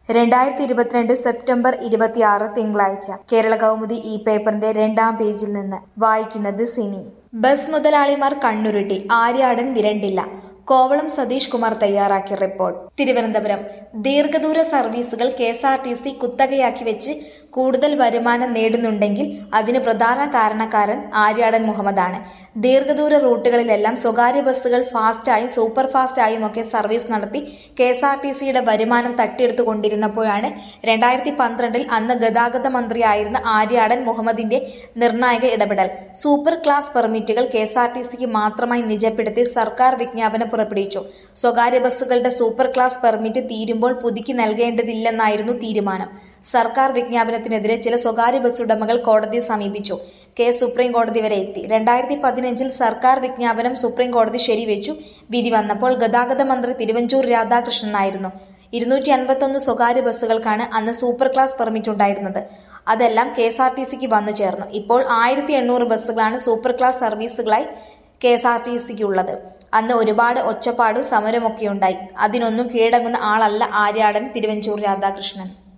രണ്ടായിരത്തി ഇരുപത്തിരണ്ട് സെപ്റ്റംബർ ഇരുപത്തിയാറ് തിങ്കളാഴ്ച കേരള കൗമുദി ഈ പേപ്പറിന്റെ രണ്ടാം പേജിൽ നിന്ന് വായിക്കുന്നത് സിനി ബസ് മുതലാളിമാർ കണ്ണുരുട്ടി ആര്യാടൻ വിരണ്ടില്ല കോവളം സതീഷ് കുമാർ തയ്യാറാക്കിയ റിപ്പോർട്ട് തിരുവനന്തപുരം ദീർഘദൂര സർവീസുകൾ K S R T C കുത്തകയാക്കി വെച്ച് കൂടുതൽ വരുമാനം നേടുന്നുണ്ടെങ്കിൽ അതിന് പ്രധാന കാരണക്കാരൻ ആര്യാടൻ മുഹമ്മദാണ് ദീർഘദൂര റൂട്ടുകളിലെല്ലാം സ്വകാര്യ ബസ്സുകൾ ഫാസ്റ്റായും സൂപ്പർ ഫാസ്റ്റായും ഒക്കെ സർവീസ് നടത്തി കെ എസ് ആർ ടി സിയുടെ വരുമാനം തട്ടിയെടുത്തുകൊണ്ടിരുന്നപ്പോഴാണ് രണ്ടായിരത്തി പന്ത്രണ്ടിൽ അന്ന് ഗതാഗത മന്ത്രിയായിരുന്ന ആര്യാടൻ മുഹമ്മദിന്റെ നിർണായക ഇടപെടൽ സൂപ്പർ ക്ലാസ് പെർമിറ്റുകൾ കെ എസ് ആർ ടി സിക്ക് മാത്രമായി നിജപ്പെടുത്തി സർക്കാർ വിജ്ഞാപനം പുറപ്പെടുവിച്ചു സ്വകാര്യ ബസ്സുകളുടെ സൂപ്പർ ക്ലാസ് പെർമിറ്റ് തീരുമ്പോൾ പുതുക്കി നൽകേണ്ടതില്ലെന്നായിരുന്നു തീരുമാനം സർക്കാർ വിജ്ഞാപനത്തിനെതിരെ ചില സ്വകാര്യ ബസ് ഉടമകൾ കോടതിയെ സമീപിച്ചു കേസ് സുപ്രീം കോടതി വരെ എത്തി രണ്ടായിരത്തി പതിനഞ്ചിൽ സർക്കാർ വിജ്ഞാപനം സുപ്രീം കോടതി ശരിവെച്ചു വിധി വന്നപ്പോൾ ഗതാഗത മന്ത്രി തിരുവഞ്ചൂർ രാധാകൃഷ്ണനായിരുന്നു ഇരുന്നൂറ്റി അൻപത്തൊന്ന് സ്വകാര്യ ബസ്സുകൾക്കാണ് അന്ന് സൂപ്പർ ക്ലാസ് പെർമിറ്റ് ഉണ്ടായിരുന്നത് അതെല്ലാം കെ എസ് ആർ ടി സിക്ക് വന്നു ചേർന്നു ഇപ്പോൾ ആയിരത്തി എണ്ണൂറ് ബസ്സുകളാണ് സൂപ്പർ ക്ലാസ് സർവീസുകളായി കെ എസ് ആർ ടി സിക്ക് ഉള്ളത് അന്ന് ഒരുപാട് ഒച്ചപ്പാടും സമരമൊക്കെ ഉണ്ടായി അതിനൊന്നും കീഴടങ്ങുന്ന ആളല്ല ആര്യാടൻ തിരുവഞ്ചൂർ രാധാകൃഷ്ണൻ